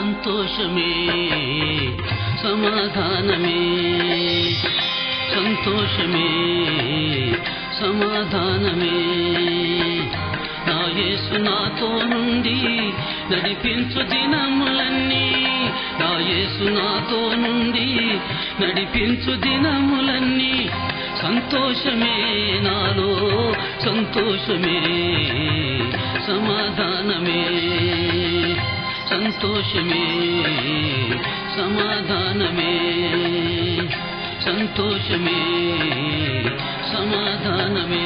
సంతోషమే సమాధానమే సంతోషమే సమాధానమే నా యేసు నాతో నుండి నడిపించు దినములన్నీ నా యేసు నాతో నుండి నడిపించు దినములన్నీ సంతోషమే నాలో సంతోషమే సమాధానమే సంతోషమే సమాధానమే సంతోషమే సమాధానమే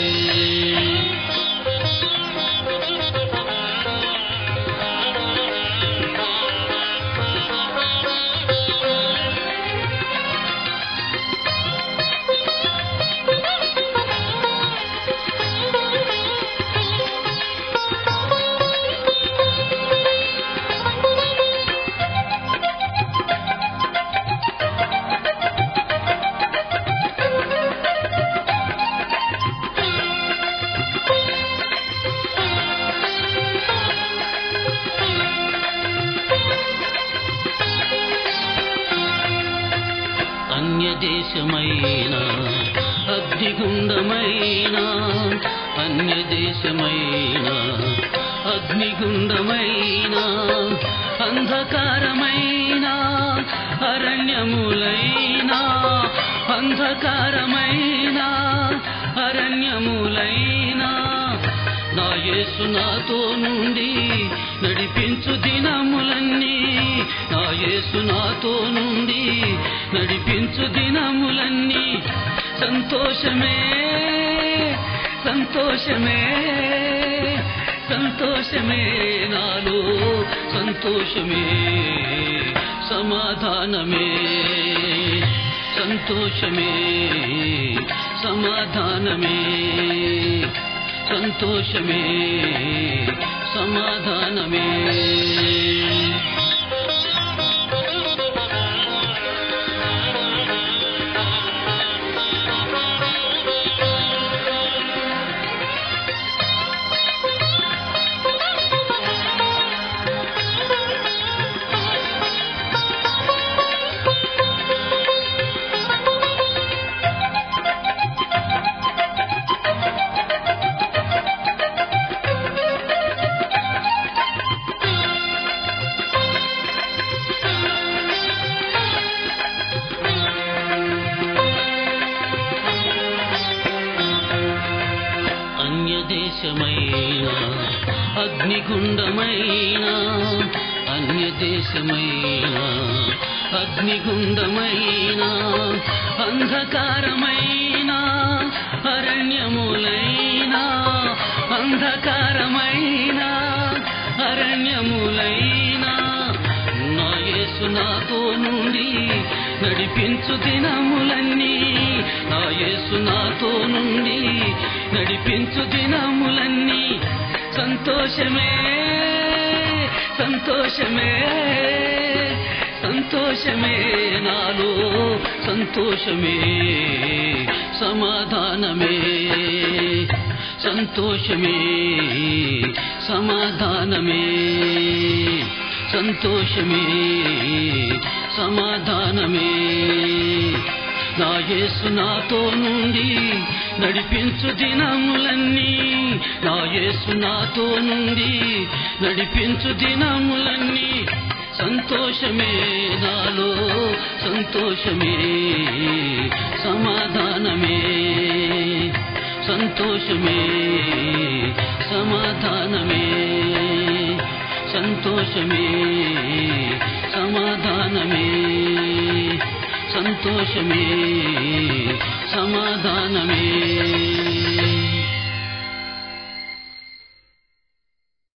అన్యదేశమైన అగ్నిగుండమైన అన్యదేశమైన అగ్నిగుండమైన అంధకారమైన అరణ్యములైన అంధకారమైన అరణ్యములైన నా యేసు నాతో నుండి నడిపించు దినములన్నీ నా యేసు నాతో నుండి నడిపించు దినములన్నీ సంతోషమే సంతోషమే సంతోషమే నాలో సంతోషమే సమాధానమే సంతోషమే సమాధానమే సంతోషమే సమాధానమే అన్యదేశమైన అగ్నిగుండమైన అన్యదేశమైన అగ్నిగుండమైన అంధకారమైన అరణ్యములైన అంధకారమైన అరణ్యములైన నా యేసు నాతో నుండి నడిపించు దినములన్నీ నా యేసు నాతో నుండి నడిపించు దినములన్నీ సంతోషమే సంతోషమే సంతోషమే నాలో సంతోషమే సమాధానమే సంతోషమే సమాధానమే సంతోషమే సమాధానమే నా యేసు నాతో నుండి నడిపించు దినములన్నీ నా యేసు నాతో నుండి నడిపించు దినములన్నీ సంతోషమే నాలో సంతోషమే సమాధానమే సంతోషమే సమాధానమే సంతోషమే సమాధానమే సంతోషమే సమాధానమే